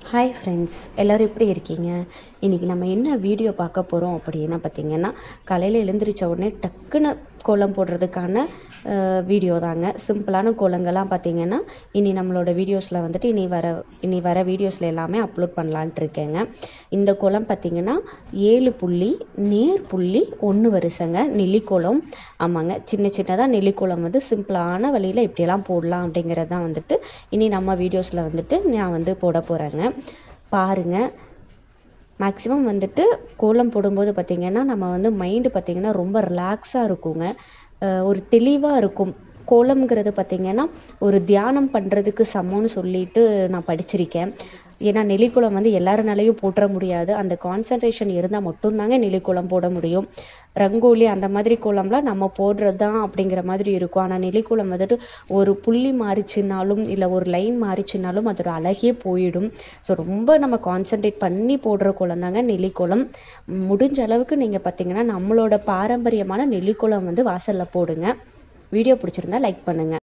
hi friends எல்லோரும் எப்படி இருக்கீங்க இன்றைக்கி நம்ம என்ன வீடியோ பார்க்க போகிறோம் அப்படின்னா பார்த்தீங்கன்னா காலையில் எழுந்திரிச்ச உடனே டக்குன்னு கோலம் போடுறதுக்கான வீடியோ தாங்க சிம்பிளான கோலங்கள்லாம் பார்த்தீங்கன்னா இனி நம்மளோட வீடியோஸில் வந்துட்டு இனி வர இனி வர வீடியோஸில் எல்லாமே அப்லோட் பண்ணலான்ட்டு இருக்கேங்க இந்த கோலம் பார்த்தீங்கன்னா ஏழு புள்ளி நேர் புள்ளி ஒன்று வருஷங்க நெல்லிக்கோலம் ஆமாங்க சின்ன சின்னதாக நெல்லிக்கோலம் வந்து சிம்பிளான வழியில் இப்படியெல்லாம் போடலாம் அப்படிங்கிறது தான் வந்துட்டு இனி நம்ம வீடியோஸில் வந்துட்டு நான் வந்து போட போகிறேங்க பாருங்கள் மேக்ஸிமம் வந்துட்டு கோலம் போடும்போது பார்த்திங்கன்னா நம்ம வந்து மைண்டு பார்த்திங்கன்னா ரொம்ப ரிலாக்ஸாக இருக்குங்க அஹ் ஒரு தெளிவாக இருக்கும் கோலம்ங்கிறது பார்த்திங்கன்னா ஒரு தியானம் பண்ணுறதுக்கு சமம்னு சொல்லிட்டு நான் படிச்சிருக்கேன் ஏன்னா நெல்லிக்குளம் வந்து எல்லாருனாலையும் போட்டுற முடியாது அந்த கான்சன்ட்ரேஷன் இருந்தால் மட்டும்தாங்க நெல்லிக்குளம் போட முடியும் ரங்கோலி அந்த மாதிரி கோலம்லாம் நம்ம போடுறது தான் அப்படிங்கிற மாதிரி இருக்கும் ஆனால் நெல்லிக்குளம் வந்துட்டு ஒரு புள்ளி மாறிச்சுனாலும் இல்லை ஒரு லைன் மாறிச்சுனாலும் அதோட அழகே போயிடும் ஸோ ரொம்ப நம்ம கான்சன்ட்ரேட் பண்ணி போடுற கோலம் தாங்க நெல்லிக்குளம் முடிஞ்ச அளவுக்கு நீங்கள் பார்த்தீங்கன்னா நம்மளோட பாரம்பரியமான நெல்லிக்குளம் வந்து வாசலில் போடுங்க வீடியோ பிடிச்சிருந்தா லைக் பண்ணுங்கள்